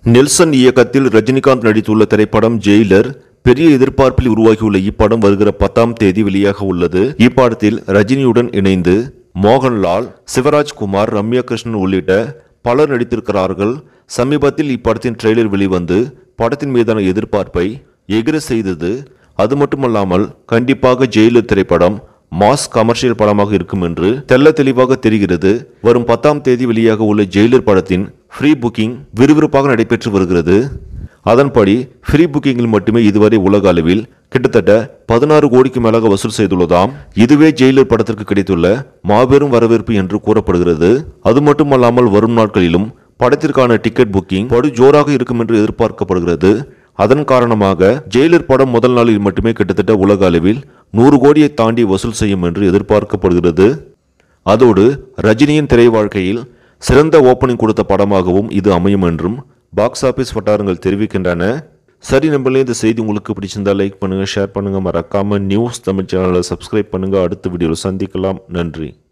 Nelson இயக்கத்தில் ரஜினிகாந்த் நடித்துள்ள திரைப்படம் ஜெயிலர் பெரிய எதிர்பார்ப்பில் உருவாகியுள்ள இப்படம் வருகிற பத்தாம் தேதி வெளியாக உள்ளது இப்படத்தில் ரஜினியுடன் இணைந்து மோகன்லால் சிவராஜ்குமார் ரம்யா கிருஷ்ணன் உள்ளிட்ட பலர் நடித்திருக்கிறார்கள் சமீபத்தில் இப்படத்தின் ட்ரெய்லர் வெளிவந்து படத்தின் மீதான எதிர்பார்ப்பை எகிர செய்தது அது மட்டுமல்லாமல் கண்டிப்பாக ஜெயிலர் திரைப்படம் மாஸ் கமர்ஷியல் படமாக இருக்கும் என்று தெள்ள தெளிவாக தெரிகிறது வரும் பத்தாம் தேதி வெளியாக உள்ள ஜெயிலர் படத்தின் ஃப்ரீ புக்கிங் விறுவிறுப்பாக நடைபெற்று வருகிறது அதன்படி ஃப்ரீ புக்கிங்கில் மட்டுமே இதுவரை உலக அளவில் கிட்டத்தட்ட பதினாறு கோடிக்கு மேலாக வசூல் செய்துள்ளதாம் இதுவே ஜெயிலர் படத்திற்கு கிடைத்துள்ள மாபெரும் வரவேற்பு என்று கூறப்படுகிறது அது மட்டுமல்லாமல் வரும் நாட்களிலும் படத்திற்கான டிக்கெட் புக்கிங் படு ஜோராக இருக்கும் என்று எதிர்பார்க்கப்படுகிறது அதன் காரணமாக ஜெயிலர் படம் முதல் நாளில் மட்டுமே கிட்டத்தட்ட உலக அளவில் நூறு கோடியை தாண்டி வசூல் செய்யும் என்று எதிர்பார்க்கப்படுகிறது அதோடு ரஜினியின் திரை வாழ்க்கையில் சிறந்த ஓப்பனிங் கொடுத்த படமாகவும் இது அமையும் என்றும் பாக்ஸ் ஆபீஸ் வட்டாரங்கள் தெரிவிக்கின்றன சரி நம்மளே இந்த செய்தி உங்களுக்கு பிடிச்சிருந்தா லைக் பண்ணுங்க ஷேர் பண்ணுங்க மறக்காம நியூஸ் தமிழ் சேனலை சப்ஸ்கிரைப் பண்ணுங்க அடுத்த வீடியோவில் சந்திக்கலாம் நன்றி